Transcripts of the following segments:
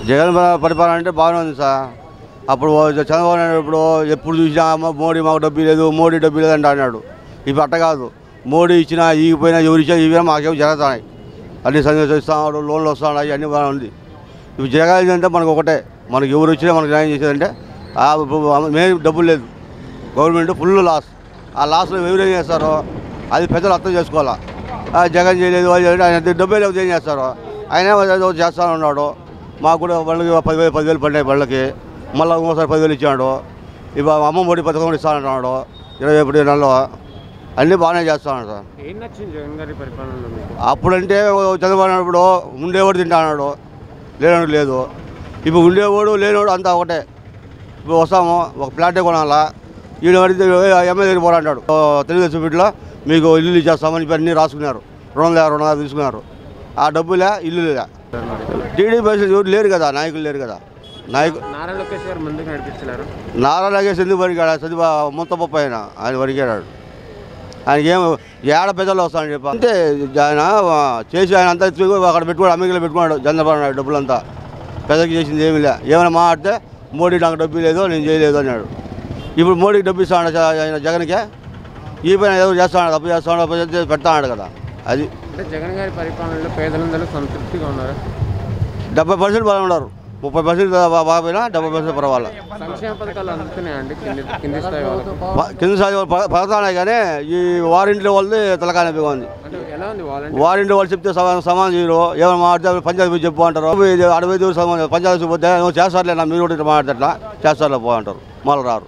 జగన్ ప- పరిపాలన అంటే బాగానే ఉంది సార్ అప్పుడు చంద్రబాబు నాయుడు ఇప్పుడు ఎప్పుడు చూసినా అమ్మ మోడీ మాకు డబ్బు లేదు మోడీ డబ్బు లేదు అంటే అన్నాడు ఇప్పుడు అట్ట కాదు మోడీ ఇచ్చినా ఈగిపోయినా ఎవరు ఇచ్చినా ఇవి మాకేమో జరుగుతున్నాయి అన్ని సందేశాలు ఇస్తున్నాడు లోన్లు వస్తున్నాయి అన్నీ బాగా ఉంది ఇప్పుడు జరగాలి అంటే మనకు ఒకటే మనకి ఎవరు వచ్చినా మనకు న్యాయం చేసేదంటే ఆ మేము డబ్బులు లేదు గవర్నమెంట్ ఫుల్ లాస్ ఆ లాస్లో ఎవరు ఏం చేస్తారో అది ప్రజలు అర్థం చేసుకోవాలా ఆ జగన్ చేయలేదు వాళ్ళు చేయలేదు, ఆయన డబ్బే లేదు ఏం చేస్తారో ఆయన ఏదో చేస్తా ఉన్నాడు మాకు కూడా వాళ్ళకి పదివేలు పదివేలు పడినాయి వాళ్ళకి మళ్ళీ ఇంకోసారి పదివేలు ఇచ్చాడు ఇప్పుడు అమ్మ ఒడి పథకం కూడా ఇస్తానంటున్నాడు ఇరవై ఒకటి నెలలో అన్నీ బాగానే చేస్తాను సార్ ఏం నచ్చింది జగన్ గారి పరిపాలనలో మీకు అప్పుడంటే చంద్రబాబు నాయుడు ఇప్పుడు ఉండేవాడు తింటాడు లేనివాడు లేదు ఇప్పుడు ఉండేవాడు లేనివాడు అంతా ఒకటే ఇప్పుడు వస్తాము ఒక ప్లాటే కొనాలా ఈయన అడిగితే ఎమ్మెల్యే పోరాడాడు తెలుగుదేశం వీటిలో మీకు ఇల్లు ఇచ్చేస్తామని చెప్పి అన్నీ రాసుకున్నారు రెండు వందల యాభై రెండు వందల తీసుకున్నారు ఆ డబ్బులే ఇల్లులే టీడీపీ బస్సు ఎవరు లేరు కదా నాయకులు లేరు కదా నాయకు నారా లోకేష్ గారు ముందుకు నడిపించలేరు నారా నాగేష్ ఎందుకు వరికాడు చదివా మొత్తం పప్పు ఆయన ఆయన వరికాడు ఆయనకి ఏం ఏడ పెద్దలు వస్తానని చెప్పి అంటే ఆయన ఆ, చేసి ఆయన అంతా ఎత్తుకు అక్కడ పెట్టుకోడు అమెరికాలో పెట్టుకున్నాడు చంద్రబాబు నాయుడు డబ్బులంతా పెద్దకి చేసింది ఏమీ లే ఏమైనా మాట్లాడితే మోడీ నాకు డబ్బు లేదు నేను చేయలేదు అన్నాడు ఇప్పుడు మోడీకి డబ్బు ఇస్తాడు ఆయన జగన్కే ఈ పైన ఏదో చేస్తాడు తప్పు చేస్తాడు తప్పు చేస్తే పెడతాడు కదా అది అంటే జగన్ గారి పరిపాలనలో పేదలందరూ సంతృప్తిగా ఉన్నారు డెబ్బై పర్సెంట్ బాగా ఉన్నారు ముప్పై పర్సెంట్ బాగా డెబ్బై పర్సెంట్ పర్వాలా సంక్షేమ పథకాలు అందుతున్నాయండి కింది కింది స్థాయి వాళ్ళకి ప- కింద స్థాయి వాళ్ళు ప- పడతానే కానీ ఈ వారింటి వాళ్ళది తలకాయ నొప్పిగా ఉంది అంటే ఎలా ఉంది వాలంటీర్ వారింటి వాళ్ళు చెప్తే సమాధానం సమాధానం చేయరు ఏమైనా మాట్లాడితే పంచాయతీ పోయి చెప్పు అంటారు ఇది అడవి దూరం సమాధానం పంచాయతీ పోతే "నువ్వు చేస్తారులే నా మీరు కూడా మాట్లాడితే అట్లా చేస్తారులే పో అంటారు మళ్ళీ రారు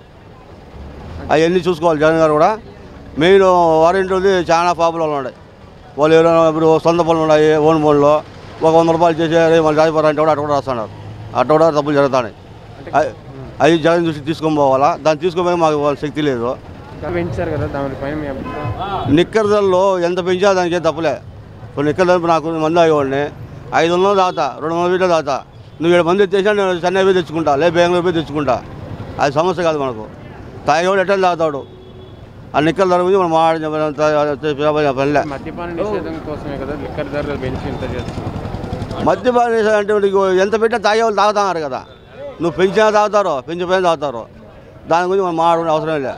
అవన్నీ చూసుకోవాలి జగన్ గారు కూడా మెయిన్ వారింటి చాలా ప్రాబ్లంలు ఉన్నాయి వాళ్ళు ఎవరైనా ఇప్పుడు సొంత పనులు ఉన్నాయి ఓన్ పనులు ఒక వంద రూపాయలు చేసి "అరే, మళ్ళీ రాజీపారు అంటే కూడా అటు కూడా రాస్తున్నారు అటు కూడా తప్పులు జరుగుతున్నాయి అవి- అవి జగన్ చూసి తీసుకొని పోవాలా దాన్ని తీసుకొని మాకు వాళ్ళ శక్తి లేదు ధర పెంచారు కదా దానిపైన మీ అభిప్రాయం నిక్కర్ ధరలు ఎంత పెంచా దానికి ఏం తప్పులే ఇప్పుడు నిక్కర్ ధర నాకు మంది అయ్యేవాడిని ఐదు వందలు దాతా రెండు వందల వీటిలో దాతా నువ్వు ఏడు మంది తెచ్చినా నేను చెన్నై పోయి తెచ్చుకుంటా లే బెంగళూరు పోయి తెచ్చుకుంటా అది సమస్య కాదు మనకు తాగేవాడు ఎట్లా తాగుతాడు ఆ నిక్కర్ ధర గురించి మనం మాట్లాడిన పనిలే మద్యపాన నిషేధం కోసమే కదా లిక్కర్ ధరలు పెంచి ఇంత చేస్తున్నారు మద్యపాన నిషేధం అంటే నీకు ఎంత పెట్టినా తాగేవాళ్ళు తాగుతున్నారు కదా నువ్వు పెంచినా తాగుతారు పెంచిపోయినా తాగుతారు దాని గురించి మనం మాట్లాడే అవసరం లేదు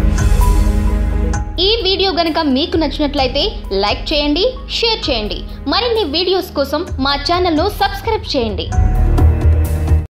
ఈ వీడియో గనుక మీకు నచ్చినట్లయితే లైక్ చేయండి షేర్ చేయండి మరిన్ని వీడియోస్ కోసం మా ఛానల్ను సబ్స్క్రైబ్ చేయండి